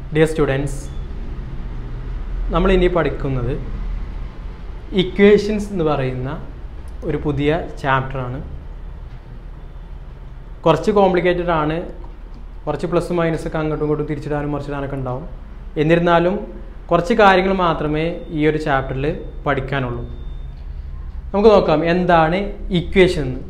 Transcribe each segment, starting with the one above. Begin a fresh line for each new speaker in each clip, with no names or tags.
Dear students നമ്മൾ ഇനി പഠിക്കുന്നത് ഇക്വേഷൻസ് എന്ന് പറയുന്ന ഒരു പുതിയ ചാപ്റ്ററാണ് കുറച്ച് കോംപ്ലിക്കേറ്റഡ് ആണ് കുറച്ച് പ്ലസ് മൈനസ് ഒക്കെ അങ്ങോട്ടും ഇങ്ങോട്ടും തിരിച്ചിടാനും മറിച്ചിടാനൊക്കെ ഉണ്ടാവും എന്നിരുന്നാലും കുറച്ച് കാര്യങ്ങൾ മാത്രമേ ഈ ഒരു ചാപ്റ്ററിൽ പഠിക്കാനുള്ളൂ നമുക്ക് നോക്കാം എന്താണ് ഇക്വേഷൻ എന്ന്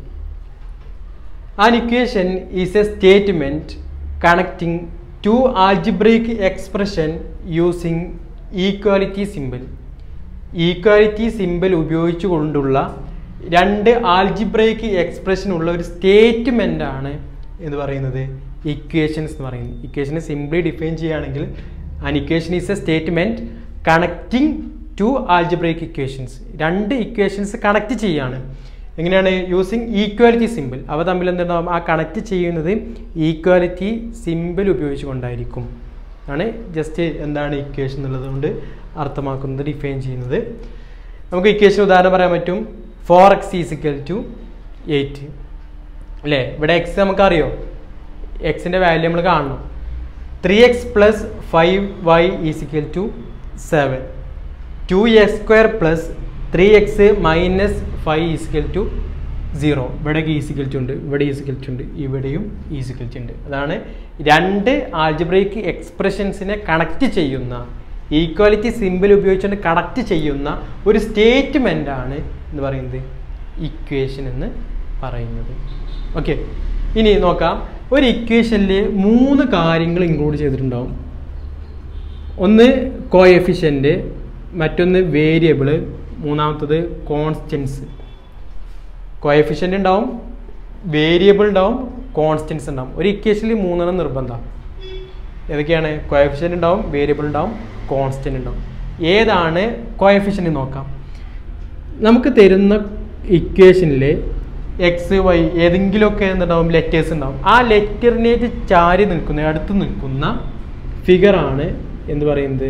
An equation is a statement connecting two algebraic expression using equality symbol. Equality symbol ഉപയോഗിച്ചുകൊണ്ടുള്ള രണ്ട് ആൽജിബ്രൈക്ക് എക്സ്പ്രഷൻ ഉള്ള ഒരു സ്റ്റേറ്റ്മെൻ്റ് ആണ് എന്ന് പറയുന്നത് ഇക്വേഷൻസ് എന്ന് പറയുന്നത് ഇക്വേഷനെ സിംപ്ലി ഡിഫൈൻ ചെയ്യുകയാണെങ്കിൽ an equation is a statement connecting to algebraic equations രണ്ട് ഇക്വേഷൻസ് കണക്ട് ചെയ്യാണ് എങ്ങനെയാണ് യൂസിങ് ഈക്വാലിറ്റി സിമ്പിൾ അവ തമ്മിൽ എന്തുണ്ടാവും ആ കണക്ട് ചെയ്യുന്നത് ഈക്വാലിറ്റി സിമ്പിൾ ഉപയോഗിച്ചുകൊണ്ടായിരിക്കും ആണ് ജസ്റ്റ് എന്താണ് ഇക്വേഷൻ എന്നുള്ളത് കൊണ്ട് അർത്ഥമാക്കുന്നത് ഡിഫൈൻ ചെയ്യുന്നത് നമുക്ക് ഇക്വേഷൻ ഉദാഹരണം പറയാൻ പറ്റും for x is equal to eight അല്ലേ ഇവിടെ എക്സ് നമുക്കറിയോ എക്സിൻ്റെ വാല്യൂ നമ്മൾ കാണണം three x plus five y is equal to seven two x square plus three x minus five is equal to zero ഇവിടെയൊക്കെ ഈസിക്കൽ ടു ഉണ്ട് ഇവിടെ ഈസിക്കൽ ടു ഉണ്ട് ഇവിടെയും ഈസിക്കൽ ടു ഉണ്ട് അതാണ് രണ്ട് ആൽജിബ്രൈക്ക് എക്സ്പ്രഷൻസിനെ കണക്ട് ചെയ്യുന്ന ഈക്വാലിറ്റി സിമ്പിൾ ഉപയോഗിച്ചുകൊണ്ട് കണക്ട് ചെയ്യുന്ന ഒരു സ്റ്റേറ്റ്മെൻ്റ് ആണ് എന്ന് പറയുന്നത് ഇക്വേഷൻ എന്ന് പറയുന്നത് ഓക്കെ ഇനി നോക്കാം ഒരു ഇക്വേഷനിൽ മൂന്ന് കാര്യങ്ങൾ ഇൻക്ലൂഡ് ചെയ്തിട്ടുണ്ടാവും ഒന്ന് കോഎഫിഷ്യൻ്റ് മറ്റൊന്ന് വേരിയബിള് മൂന്നാമത്തത് കോൺസ്റ്റൻസ് കോഎഫിഷ്യൻ്റ് ഉണ്ടാവും വേരിയബിൾ ഉണ്ടാവും കോൺസ്റ്റൻസ് ഉണ്ടാവും ഒരു ഇക്വേഷനിൽ മൂന്നെണ്ണം നിർബന്ധം ഏതൊക്കെയാണ് കോഎഫിഷ്യൻ്റ് ഉണ്ടാവും വേരിയബിൾ ഉണ്ടാവും കോൺസ്റ്റൻ്റ് ഉണ്ടാവും ഏതാണ് കോഎഫിഷ്യൻ്റ് നോക്കാം നമുക്ക് തരുന്ന ഇക്വേഷനിൽ എക്സ് വൈ ഏതെങ്കിലുമൊക്കെ എന്തുണ്ടാവും ലെറ്റേഴ്സ് ഉണ്ടാവും ആ ലെറ്ററിനേറ്റ് ചാരി നിൽക്കുന്ന അടുത്ത് നിൽക്കുന്ന ഫിഗറാണ് എന്ത് പറയുന്നത്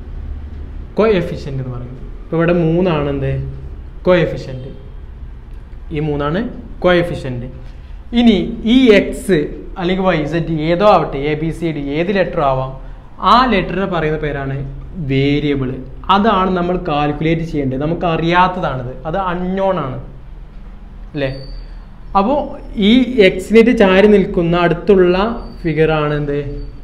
കോ എഫിഷ്യൻ്റ് എന്ന് പറയുന്നത് ഇപ്പോൾ ഇവിടെ മൂന്നാണ് എന്ത് കോ എഫിഷ്യൻ്റ് ഈ മൂന്നാണ് കോ എഫിഷ്യൻ്റ് ഇനി ഈ എക്സ് അല്ലെങ്കിൽ വൈ സെറ്റ് ഏതോ ആവട്ടെ എ ബി സി ഡി ഏത് ലെറ്റർ ആവാം ആ ലെറ്ററിനെ പറയുന്ന പേരാണ് വേരിയബിൾ അതാണ് നമ്മൾ കാൽക്കുലേറ്റ് ചെയ്യേണ്ടത് നമുക്ക് അറിയാത്തതാണത് അത് അൺനോൺ ആണ് അല്ലേ അപ്പോൾ ഈ എക്സിനേറ്റ് ചാരി നിൽക്കുന്ന അടുത്തുള്ള ഫിഗറാണ് എന്ത്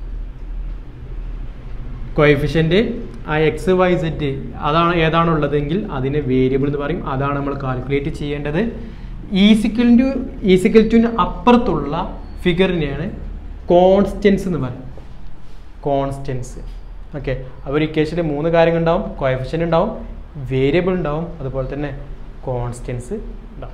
കോയിഫിഷ്യൻ്റ് ആ എക്സ് വൈ സെറ്റ് അതാണ് ഏതാണുള്ളതെങ്കിൽ അതിനെ വേരിയബിൾ എന്ന് പറയും അതാണ് നമ്മൾ കാൽക്കുലേറ്റ് ചെയ്യേണ്ടത് ഈസിക്കൽ ടു ഈസിക്കൽ ടുവിന് അപ്പുറത്തുള്ള ഫിഗറിനെയാണ് കോൺസ്റ്റൻസ് എന്ന് പറയും കോൺസ്റ്റൻസ് ഓക്കെ അവർ ഇക്വേഷനിൽ മൂന്ന് കാര്യങ്ങൾ ഉണ്ടാവും കോയഫിഷ്യൻ ഉണ്ടാവും വേരിയബിൾ ഉണ്ടാവും അതുപോലെ തന്നെ കോൺസ്റ്റൻസ് ഉണ്ടാവും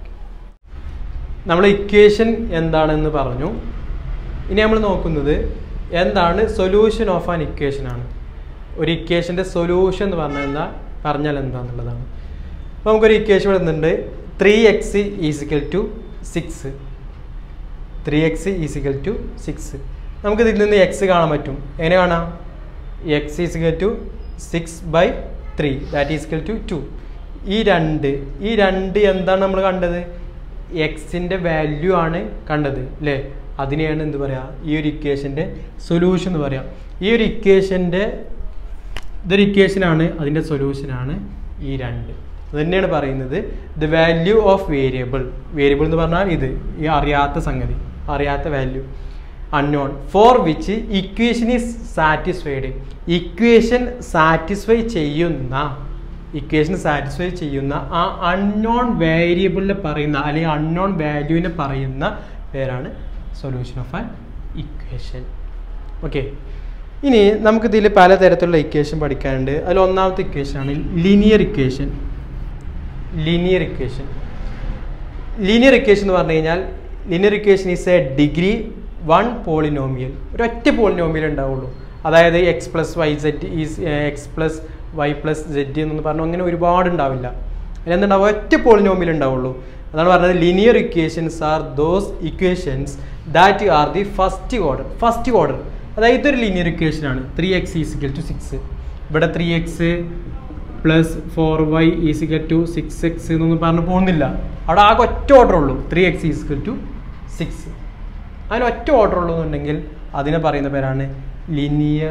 നമ്മൾ ഇക്വേഷൻ എന്താണെന്ന് പറഞ്ഞു ഇനി നമ്മൾ നോക്കുന്നത് എന്താണ് സൊല്യൂഷൻ ഓഫ് ആൻ ഇക്വേഷൻ ആണ് ഒരു ഇക്വേഷൻ്റെ സൊല്യൂഷൻ എന്ന് പറഞ്ഞാൽ എന്താ പറഞ്ഞാൽ എന്താണെന്നുള്ളതാണ് അപ്പോൾ നമുക്കൊരു ഇക്വേഷൻ വരുന്നുണ്ട് three x is equal to six three x is equal to six നമുക്ക് ഇതിൽ നിന്ന് എക്സ് കാണാൻ പറ്റും എങ്ങനെ കാണാം x is equal to six by three that is equal to two ഈ രണ്ട് ഈ രണ്ട് എന്താണ് നമ്മൾ കണ്ടത് എക്സിൻ്റെ വാല്യൂ ആണ് കണ്ടത് അല്ലേ അതിനെയാണ് എന്ത് പറയുക ഈ ഒരു ഇക്വേഷൻ്റെ സൊല്യൂഷൻ എന്ന് പറയാം ഈ ഒരു ഇക്വേഷൻ്റെ ഇതൊരു ഇക്വേഷനാണ് അതിൻ്റെ സൊല്യൂഷനാണ് ഈ രണ്ട് അത് തന്നെയാണ് പറയുന്നത് the value of variable variable എന്ന് പറഞ്ഞാൽ ഇത് ഈ അറിയാത്ത സംഗതി അറിയാത്ത value unknown for which equation is satisfied equation satisfy ചെയ്യുന്ന ഇക്വേഷൻ സാറ്റിസ്ഫൈ ചെയ്യുന്ന ആ അൺനോൺ വേരിയബിളിനെ പറയുന്ന അല്ലെങ്കിൽ അൺനോൺ വാല്യൂവിനെ പറയുന്ന പേരാണ് solution of an equation okay ഇനി നമുക്കിതിൽ പലതരത്തിലുള്ള ഇക്വേഷൻ പഠിക്കാനുണ്ട് അതിൽ ഒന്നാമത്തെ ഇക്വേഷനാണ് linear equation linear equation linear equation എന്ന് പറഞ്ഞു കഴിഞ്ഞാൽ linear equation is a degree one polynomial ഒരൊറ്റ പോളിനോമിയൽ ഉണ്ടാവുള്ളൂ അതായത് x plus y z is x plus y plus z എന്ന് പറഞ്ഞു അങ്ങനെ ഒരുപാട് ഉണ്ടാവില്ല അതിലെന്തുണ്ടാവും ഒറ്റ പോളിനോമിയൽ ഉണ്ടാവുള്ളൂ അതാണ് പറഞ്ഞത് linear equations are those equations that are the first order first order അതായത് ഇതൊരു ലീനിയർ ഇക്വേഷൻ ആണ് three x is equal to six ഇവിടെ three x plus four y is equal to six x എന്നൊന്നും പറഞ്ഞു പോകുന്നില്ല അവിടെ ആകെ ഒറ്റ ഓർഡർ ഉള്ളൂ three x is equal to six അതിന് ഒറ്റ ഓർഡർ ഉള്ളൂ എന്നുണ്ടെങ്കിൽ അതിനെ പറയുന്ന പേരാണ് ലിനിയർ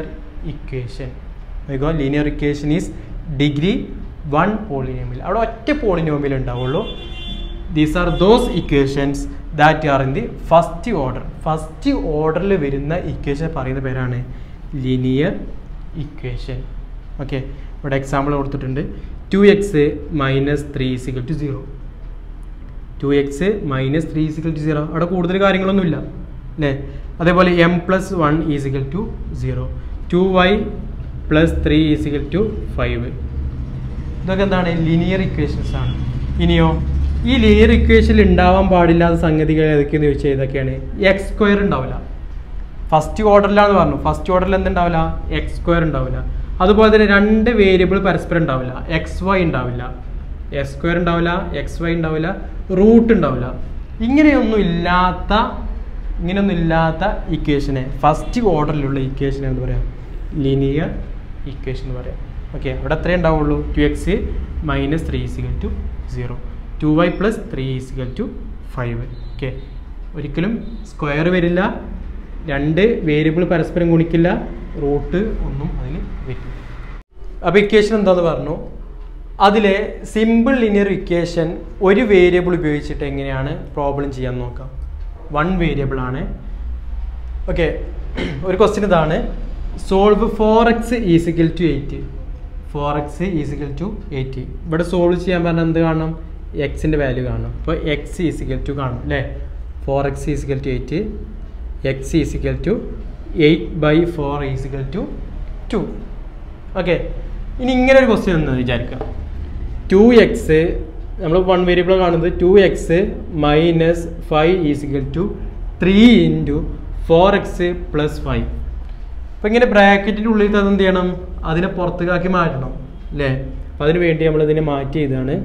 ഇക്വേഷൻ നോക്കുക linear equation is degree one polynomial അവിടെ ഒറ്റ പോളിനോമിയൽ ഉണ്ടാവുള്ളൂ these are those equations that are in the first order first ഓർഡറിൽ വരുന്ന ഇക്വേഷൻ പറയുന്ന പേരാണ് ലീനിയർ ഇക്വേഷൻ ഓക്കെ ഇവിടെ എക്സാമ്പിൾ കൊടുത്തിട്ടുണ്ട് two x minus three equal to zero two x minus three is equal to zero അവിടെ കൂടുതൽ കാര്യങ്ങളൊന്നുമില്ല അല്ലേ അതേപോലെ m plus one is equal to zero two y plus three is equal to five ഇതൊക്കെ എന്താണ് linear equations ആണ് ഇനിയോ ഈ ലീനിയർ ഇക്വേഷനിൽ ഉണ്ടാവാൻ പാടില്ലാത്ത സംഗതികൾ ഏതൊക്കെയെന്ന് ചോദിച്ചാൽ ഇതൊക്കെയാണ് എക്സ് സ്ക്വയർ ഉണ്ടാവില്ല ഫസ്റ്റ് ഓർഡറിലാന്ന് പറഞ്ഞു ഫസ്റ്റ് ഓർഡറിൽ എന്തുണ്ടാവില്ല എക്സ് സ്ക്വയർ ഉണ്ടാവില്ല അതുപോലെ തന്നെ രണ്ട് വേരിയബിൾ പരസ്പരം ഉണ്ടാവില്ല എക്സ് വൈ ഉണ്ടാവില്ല എക്സ് സ്ക്വയർ ഉണ്ടാവില്ല എക്സ് വൈ ഉണ്ടാവില്ല റൂട്ട് ഉണ്ടാവില്ല ഇങ്ങനെയൊന്നും ഇല്ലാത്ത ഇങ്ങനെയൊന്നും ഇല്ലാത്ത ഇക്വേഷനെ ഫസ്റ്റ് ഓർഡറിലുള്ള ഇക്വേഷനെ എന്ന് പറയാം ലീനിയർ ഇക്വേഷൻ എന്ന് പറയാം ഓക്കെ അവിടെ എത്രയേ ഉണ്ടാവുള്ളൂ two x minus three is equal to zero two y plus three is equal to five okay ഒരിക്കലും സ്ക്വയർ വരില്ല രണ്ട് വേരിയബിൾ പരസ്പരം ഗുണിക്കില്ല റൂട്ട് ഒന്നും അതിൽ വരില്ല അപ്പോൾ ഇക്വേഷൻ എന്താന്ന് പറഞ്ഞു അതിലെ സിമ്പിൾ ലിനിയർ ഇക്വേഷൻ ഒരു വേരിയബിൾ ഉപയോഗിച്ചിട്ട് എങ്ങനെയാണ് പ്രോബ്ലം ചെയ്യാൻ നോക്കാം വൺ വേരിയബിൾ ആണ് ഓക്കെ ഒരു ക്വസ്റ്റ്യൻ ഇതാണ് solve for x is equal to eight four x is equal to eight ഇവിടെ സോൾവ് ചെയ്യാൻ പറഞ്ഞാൽ എന്ത് കാണണം എക്സിൻ്റെ വാല്യൂ കാണണം അപ്പോൾ എക്സ് ഈസിക്കൽ ടു കാണും അല്ലേ four x is equal to eight x is equal to eight by four is equal to two okay ഇനി ഇങ്ങനെ ഒരു ക്വസ്റ്റ്യൻ എന്ന് വിചാരിക്കാം ടു എക്സ് നമ്മൾ വൺ വേരിയബിൾ കാണുന്നത് two x minus five is equal to three into four x plus five അപ്പം ഇങ്ങനെ ബ്രാക്കറ്റിൻ്റെ ഉള്ളിൽ തന്നെ എന്ത് ചെയ്യണം അതിനെ പുറത്തേക്കാക്കി മാറ്റണം അല്ലേ അപ്പം അതിന് വേണ്ടി നമ്മൾ ഇതിനെ മാറ്റി ചെയ്താണ്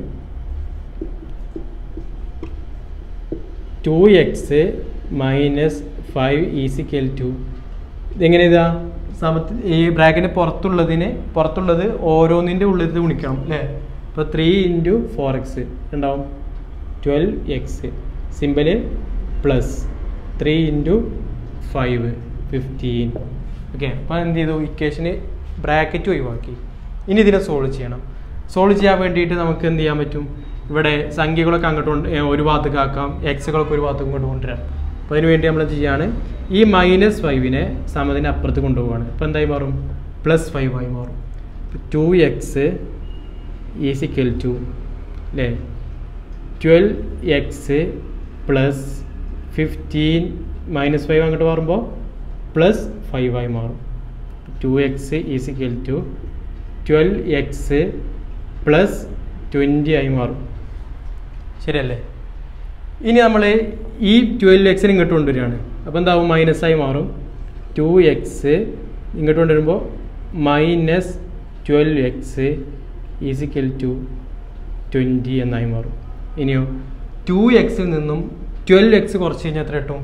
two x minus five is equal to ഇതെങ്ങനെ ഇതാ സമത്ത് ഈ ബ്രാക്കറ്റിന് പുറത്തുള്ളതിന് പുറത്തുള്ളത് ഓരോന്നിൻ്റെ ഉള്ളിൽ ഗുണിക്കണം അല്ലേ ഇപ്പോൾ ത്രീ ഇൻറ്റു ഫോർ എക്സ് ഉണ്ടാവും twelve x symbol plus three into five fifteen okay അപ്പോൾ എന്ത് ചെയ്തു ഇക്വേഷന് ബ്രാക്കറ്റ് ഒഴിവാക്കി ഇനി ഇതിനെ സോൾവ് ചെയ്യണം സോൾവ് ചെയ്യാൻ വേണ്ടിയിട്ട് നമുക്ക് എന്ത് ചെയ്യാൻ പറ്റും ഇവിടെ സംഖ്യകളൊക്കെ അങ്ങോട്ട് കൊണ്ട് ഏ, ഒരു ഭാഗത്തേക്ക് ആക്കാം എക്സുകളൊക്കെ ഒരു ഭാഗത്തേക്ക് കൊണ്ട് കൊണ്ടുവരാം അപ്പോൾ അതിന് വേണ്ടി നമ്മൾ ചെയ്യാണ് ഈ മൈനസ് ഫൈവിനെ സമതിന് അപ്പുറത്ത് കൊണ്ടുപോവാണ് അപ്പോൾ എന്തായി മാറും പ്ലസ് ഫൈവ് ആയി മാറും ടു എക്സ് ഈസിക്കൽ ടു അല്ലേ twelve x plus fifteen minus five അങ്ങോട്ട് മാറുമ്പോൾ പ്ലസ് ഫൈവ് ആയി മാറും two x is equal to twelve x plus twenty ആയി മാറും ശരിയല്ലേ ഇനി നമ്മൾ ഈ ട്വൽവ് എക്സിന് ഇങ്ങോട്ട് കൊണ്ടുവരികയാണ് അപ്പോൾ എന്താവും മൈനസ് ആയി മാറും ടു എക്സ് ഇങ്ങോട്ട് കൊണ്ടുവരുമ്പോൾ minus twelve x is equal to twenty എന്നായി മാറും ഇനിയോ ടു എക്സിൽ നിന്നും ട്വൽവ് എക്സ് കുറച്ച് കഴിഞ്ഞാൽ എത്ര കിട്ടും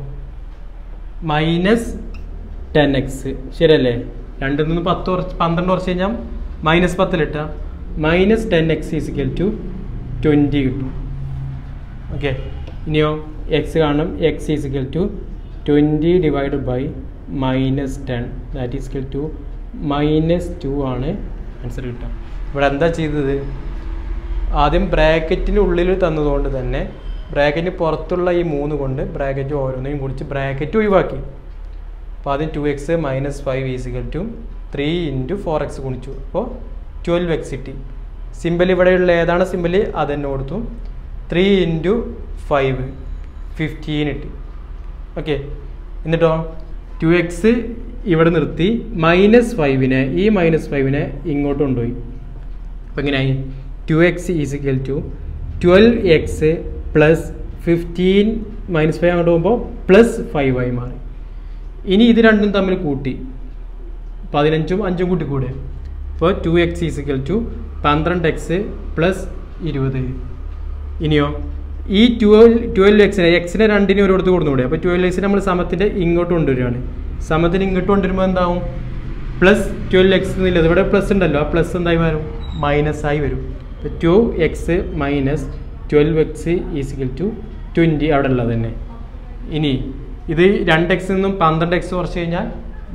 മൈനസ് ടെൻ എക്സ് ശരിയല്ലേ രണ്ടിൽ നിന്ന് പത്ത് കുറച്ച് പന്ത്രണ്ട് കുറച്ച് കഴിഞ്ഞാൽ മൈനസ് പത്തിലിട്ട minus ten x is equal to twenty കിട്ടും ഓക്കെ ഇനിയോ എക്സ് കാണും x is equal to twenty divide by minus ten that is equal to minus two ആണ് ആൻസർ കിട്ടുക ഇവിടെ എന്താ ചെയ്തത് ആദ്യം ബ്രാക്കറ്റിന് ഉള്ളിൽ തന്നതുകൊണ്ട് തന്നെ ബ്രാക്കറ്റിന് പുറത്തുള്ള ഈ മൂന്ന് കൊണ്ട് ബ്രാക്കറ്റ് ഓരോന്നിനും കുടിച്ച് ബ്രാക്കറ്റ് ഒഴിവാക്കി അപ്പോൾ ആദ്യം two x minus five is equal to three into four x ഗുണിച്ചു അപ്പോൾ ട്വൽവ് എക്സ് കിട്ടി സിമ്പിൾ ഇവിടെയുള്ള ഏതാണ് സിമ്പിൾ അത് തന്നെ കൊടുത്തു ത്രീ ഇൻറ്റു ഫൈവ് ഫിഫ്റ്റീൻ കിട്ടി ഓക്കെ എന്നിട്ടോ ടു എക്സ് ഇവിടെ നിർത്തി മൈനസ് ഫൈവിനെ ഈ മൈനസ് ഫൈവിനെ ഇങ്ങോട്ട് കൊണ്ടുപോയി അപ്പോൾ എങ്ങനെയായി two x is equal to twelve x plus fifteen minus five അങ്ങോട്ട് പോകുമ്പോൾ പ്ലസ് ഫൈവ് ആയി മാറി ഇനി ഇത് രണ്ടും തമ്മിൽ കൂട്ടി പതിനഞ്ചും അഞ്ചും കൂട്ടി കൂടെ അപ്പോൾ ടു എക്സ് ഈസിക്കൽ ടു പന്ത്രണ്ട് എക്സ് പ്ലസ് ഇരുപത് ഇനിയോ ഈ ട്വൽവ് ട്വൽവ് എക്സിനെ എക്സിനെ രണ്ടിനെ ഒരിടത്ത് കൊടുത്തുകൂടെ അപ്പോൾ ട്വൽവ് എക്സിനെ നമ്മൾ സമത്തിൻ്റെ ഇങ്ങോട്ട് കൊണ്ടുവരികയാണ് സമത്തിന് ഇങ്ങോട്ട് കൊണ്ടുവരുമ്പോൾ എന്താവും പ്ലസ് ട്വൽവ് എക്സ് എന്നുള്ളത് ഇവിടെ പ്ലസ് ഉണ്ടല്ലോ ആ പ്ലസ് എന്തായി വരും മൈനസ് ആയി വരും അപ്പോൾ two x minus twelve x is equal to twenty അവിടെ ഉള്ളത് തന്നെ ഇനി ഇത് രണ്ട് എക്സിൽ നിന്നും പന്ത്രണ്ട് എക്സ് കുറച്ച് കഴിഞ്ഞാൽ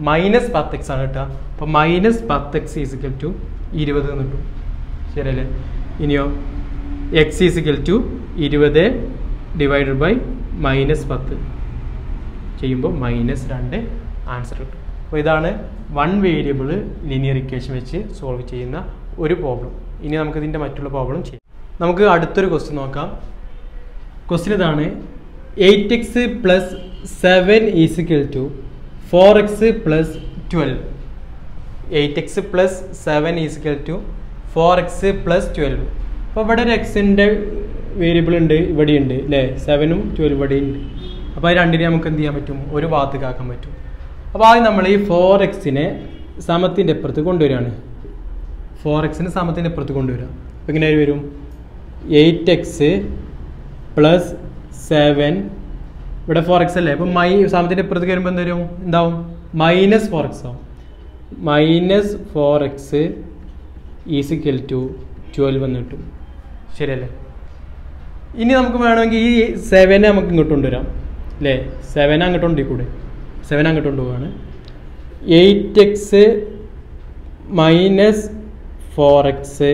മൈനസ് പത്ത് എക്സ് ആണ് കിട്ടുക അപ്പോൾ മൈനസ് പത്ത് എക്സ് ഈസിക്കൽ ടു ഇരുപത് എന്ന് കിട്ടും ശരിയല്ലേ ഇനിയോ എക്സ് ഈസിക്കൽ ടു ഇരുപത് ഡിവൈഡഡ് ബൈ മൈനസ് പത്ത് ചെയ്യുമ്പോൾ മൈനസ് രണ്ട് ആൻസർ കിട്ടും അപ്പോൾ ഇതാണ് വൺ വേരിയബിൾ ലീനിയർ ഇക്വേഷൻ വെച്ച് സോൾവ് ചെയ്യുന്ന ഒരു പ്രോബ്ലം ഇനി നമുക്ക് ഇതിൻ്റെ മറ്റുള്ള പ്രോബ്ലം ചെയ്യാം നമുക്ക് അടുത്തൊരു ക്വസ്റ്റ്യൻ നോക്കാം ക്വസ്റ്റ്യൻ ഇതാണ് eight x plus seven is equal to four x plus twelve eight x plus seven is equal to four x plus twelve അപ്പോൾ ഇവിടെ ഒരു എക്സിൻ്റെ വേരിയബിൾ ഉണ്ട് ഇവിടെയുണ്ട് അല്ലേ സെവനും ട്വൽവ് ഇവിടെ ഉണ്ട് അപ്പോൾ അത് രണ്ടിനെ നമുക്ക് എന്ത് ചെയ്യാൻ പറ്റും ഒരു ഭാഗത്തേക്ക് ആക്കാൻ പറ്റും അപ്പോൾ ആദ്യം നമ്മൾ ഈ ഫോർ എക്സിനെ സമത്തിൻ്റെ അപ്പുറത്ത് കൊണ്ടുവരികയാണ് ഫോർ എക്സിന് സമത്തിൻ്റെ അപ്പുറത്ത് കൊണ്ടുവരിക അപ്പോൾ ഇങ്ങനെ വരും എയ്റ്റ് എക്സ് പ്ലസ് സെവൻ ഇവിടെ ഫോർ എക്സ് അല്ലേ അപ്പോൾ മൈ സമത്തിൻ്റെ അപ്പുറത്തേക്ക് വരുമ്പോൾ എന്ത് വരും എന്താവും മൈനസ് ഫോർ എക്സ് ആവും minus four x is equal to twelve എന്ന് കിട്ടും ശരിയല്ലേ ഇനി നമുക്ക് വേണമെങ്കിൽ ഈ സെവനെ നമുക്ക് ഇങ്ങോട്ട് കൊണ്ടുവരാം അല്ലേ സെവൻ അങ്ങോട്ട് കൊണ്ടുപോയിക്കൂടെ സെവൻ അങ്ങോട്ട് കൊണ്ടുപോവാണ് eight x minus four x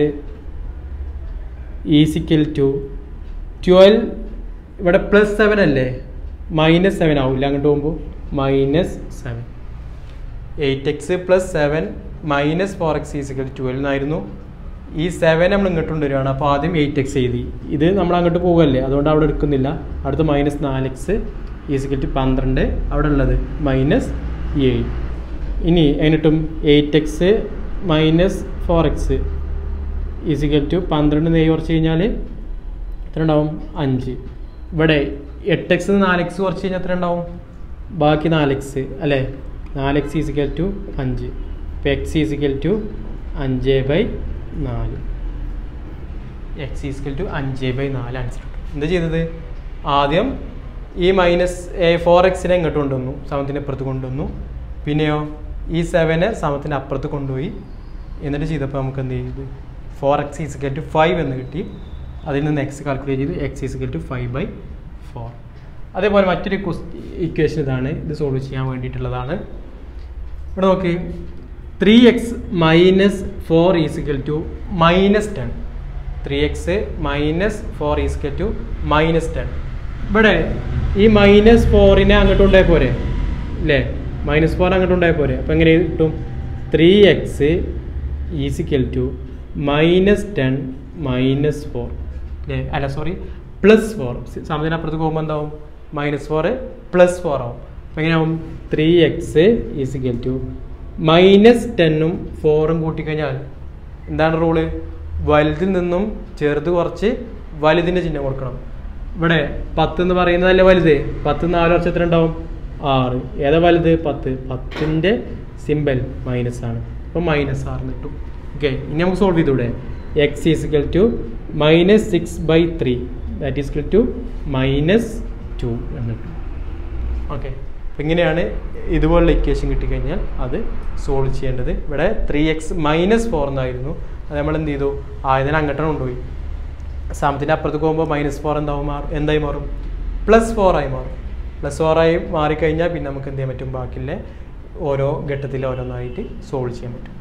is equal to twelve ഇവിടെ പ്ലസ് സെവൻ അല്ലേ മൈനസ് സെവൻ ആവില്ല അങ്ങോട്ട് പോകുമ്പോൾ minus seven eight x plus seven minus four x is equal twelve എന്നായിരുന്നു ഈ സെവൻ നമ്മൾ ഇങ്ങോട്ട് കൊണ്ടുവരികയാണ് അപ്പോൾ ആദ്യം എയ്റ്റ് എക്സ് എഴുതി ഇത് നമ്മൾ അങ്ങോട്ട് പോകുമല്ലേ അതുകൊണ്ട് അവിടെ എടുക്കുന്നില്ല അടുത്ത് മൈനസ് നാല് എക്സ് ഈസിക്കൽ ടു പന്ത്രണ്ട് അവിടെ ഉള്ളത് മൈനസ് ഏഴ് ഇനി അതിനിട്ടും eight x minus four x is equal to പന്ത്രണ്ട് നെയ്യ് കുറച്ച് കഴിഞ്ഞാൽ എത്ര ഉണ്ടാവും അഞ്ച് ഇവിടെ എട്ട് എക്സ് നാല് എക്സ് കുറച്ച് കഴിഞ്ഞാൽ എത്ര ഉണ്ടാവും ബാക്കി നാല് എക്സ് അല്ലേ നാല് എക്സ് ഈസിക്കൽ ടു അഞ്ച് ഇപ്പോൾ എക്സ് ഈസിക്കൽ ടു അഞ്ച് ബൈ നാല് എക്സ് ഈസിക്കൽ ടു അഞ്ച് ബൈ നാല് ആൻസർ കിട്ടും എന്താ ചെയ്തത് ആദ്യം ഈ മൈനസ് ഫോർ എക്സിനെ ഇങ്ങോട്ട് കൊണ്ടുവന്നു സമത്തിൻ്റെ അപ്പുറത്ത് കൊണ്ടുവന്നു പിന്നെയോ ഈ സെവനെ സമത്തിൻ്റെ അപ്പുറത്ത് കൊണ്ടുപോയി എന്നിട്ട് ചെയ്തപ്പോൾ നമുക്ക് എന്ത് ചെയ്തു four x is equal to five എന്ന് കിട്ടി അതിൽ നിന്ന് എക്സ് കാൽക്കുലേറ്റ് ചെയ്തു x is equal to five by four അതേപോലെ മറ്റൊരു ഇക്വേഷൻ ഇതാണ് ഇത് സോൾവ് ചെയ്യാൻ വേണ്ടിയിട്ടുള്ളതാണ് ഇവിടെ നോക്കി three x minus four is equal to minus ten three x minus four is equal to minus ten ഇവിടെ ഈ മൈനസ് ഫോറിനെ അങ്ങോട്ട് ഉണ്ടായ പോരെ അല്ലേ മൈനസ് ഫോർ അങ്ങോട്ട് ഉണ്ടായ പോരെ അപ്പോൾ എങ്ങനെ കിട്ടും three x is equal to minus ten minus four അല്ലേ അല്ല സോറി പ്ലസ് ഫോർ സമയത്തിനപ്പുറത്ത് പോകുമ്പോൾ എന്താവും മൈനസ് ഫോർ പ്ലസ് ഫോർ ആവും അപ്പോൾ എങ്ങനെയാവും three x is equal to minus ടെന്നും ഫോറും കൂട്ടിക്കഴിഞ്ഞാൽ എന്താണ് റൂള് വലുതിൽ നിന്നും ചെറുത് കുറച്ച് വലുതിൻ്റെ ചിഹ്നം കൊടുക്കണം ഇവിടെ പത്ത് എന്ന് പറയുന്നതല്ലേ വലുത് പത്ത് നാല് വർഷം എത്ര ഉണ്ടാവും ആറ് ഏതാ വലുത് പത്ത് പത്തിൻ്റെ സിമ്പൽ മൈനസ് ആണ് അപ്പോൾ മൈനസ് ആറ് കിട്ടും ഓക്കെ ഇനി നമുക്ക് സോൾവ് ചെയ്തൂടെ x is equal to minus six by three that is equal to minus two എന്ന് കിട്ടും ഓക്കെ അപ്പം ഇങ്ങനെയാണ് ഇതുപോലുള്ള ഇക്വേഷൻ കിട്ടിക്കഴിഞ്ഞാൽ അത് സോൾവ് ചെയ്യേണ്ടത് ഇവിടെ ത്രീ എക്സ് മൈനസ് ഫോർ എന്നായിരുന്നു അത് നമ്മൾ എന്ത് ചെയ്തു ആയതിനെ അങ്ങോട്ടാണ് കൊണ്ടുപോയി സമത്തിൻ്റെ അപ്പുറത്ത് പോകുമ്പോൾ മൈനസ് ഫോർ എന്താവും മാറും എന്തായി മാറും പ്ലസ് ഫോറായി മാറും പ്ലസ് ഫോറായി മാറിക്കഴിഞ്ഞാൽ പിന്നെ നമുക്ക് എന്ത് ചെയ്യാൻ പറ്റും ബാക്കിയുള്ള ഓരോ ഘട്ടത്തിൽ ഓരോന്നായിട്ട് സോൾവ് ചെയ്യാൻ പറ്റും